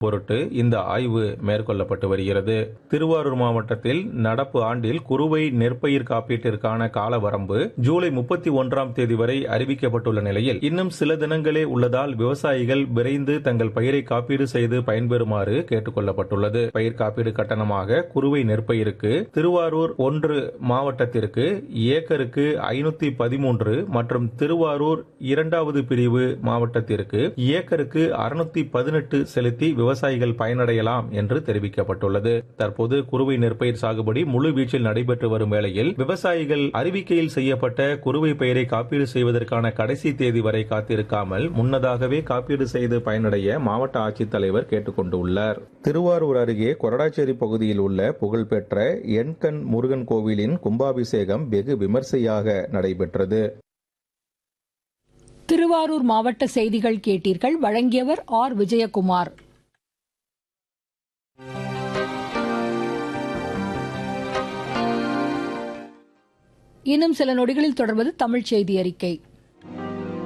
பொருட்டு இந்த ஆய்வு மேற்கொள்ளப்பட்டு வருகிறது திருவாரூர் மாவட்டத்தில் நடப்பு ஆண்டில் குறுவை நெற்பயிர் காப்பீட்டிற்கான கால வரம்பு ஜூலை முப்பத்தி ஒன்றாம் தேதி வரை அறிவிக்கப்பட்டுள்ள நிலையில் இன்னும் சில தினங்களே உள்ளதால் விவசாயிகள் விரைந்து தங்கள் பயிரை காப்பீடு செய்து பயன்பெறுமாறு கேட்டுக் கொள்ளப்பட்டுள்ளது பயிர் காப்பீடு கட்டணமாக குறுவை நெற்பயிருக்கு திருவாரூர் ஒன்று மாவட்டத்திற்கு ஏக்கருக்கு ஐநூத்தி பதிமூன்று மற்றும் திருவாரூர் இரண்டாவது பிரிவு மாவட்டத்திற்கு ஏக்கருக்கு அறுநூத்தி பதினெட்டு செலுத்தி விவசாயிகள் பயனடையலாம் என்று தெரிவிக்கப்பட்டுள்ளது தற்போது குறுவை நெற்பயிர் சாகுபடி முழு வீச்சில் நடைபெற்று வரும் வேளையில் விவசாயிகள் அறிவிக்கையில் செய்யப்பட்ட குறுவை பயிரை காப்பீடு செய்வதற்கான கடைசி தேதி வரை காத்திருக்காமல் முன்னதாகவே காப்பீடு செய்து பயனடைய மாவட்ட ஆட்சித்தலைவர் கேட்டுக் கொண்டுள்ளார் திருவாரூர் அருகே கொரடாச்சேரி பகுதியில் உள்ள புகழ்பெற்ற எண்கண் முருகன் கோவிலின் கும்பாபிஷேகம் வெகு விமர்சையாக நடைபெற்றது திருவாரூர் மாவட்ட செய்திகள் கேட்டீர்கள் வழங்கியவர் ஆர் விஜயகுமார் இன்னும் சில நொடிகளில் தொடர்வது தமிழ் செய்தி அறிக்கை